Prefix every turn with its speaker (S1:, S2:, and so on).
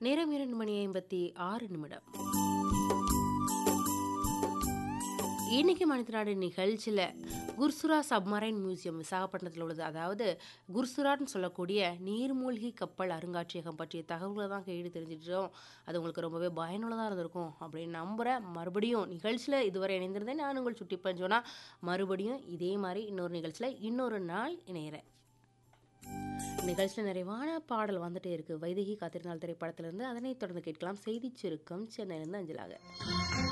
S1: நேரம் இரண்டு மணி ஐம்பத்தி ஆறு நிமிடம் இன்னைக்கு மனிதநாடு நிகழ்ச்சியில் குர்சுரா சப்மரைன் மியூசியம் விசாகப்பட்டினத்தில் உள்ளது அதாவது குர்சுரான்னு சொல்லக்கூடிய நீர்மூழ்கி கப்பல் அருங்காட்சியகம் பற்றிய தகவல்களை தான் கேட்டு தெரிஞ்சிட்டோம் அது உங்களுக்கு ரொம்பவே பயனுள்ளதாக இருந்திருக்கும் அப்படின்னு நம்புகிறேன் மறுபடியும் நிகழ்ச்சியில் இதுவரை இணைந்திருந்தேன் நான் உங்கள் சுட்டி பஞ்சோனா மறுபடியும் இதே மாதிரி இன்னொரு நிகழ்ச்சியில் இன்னொரு நாள் இணையிறேன் நிகழ்ச்சியில் நிறைவான பாடல் வந்துட்டே இருக்கு வைதகி காத்திருந்தாள் திரைப்படத்திலிருந்து அதனைத் தொடர்ந்து கேட்கலாம் செய்திச் சுருக்கம் சென்னையிலிருந்து அஞ்சலாக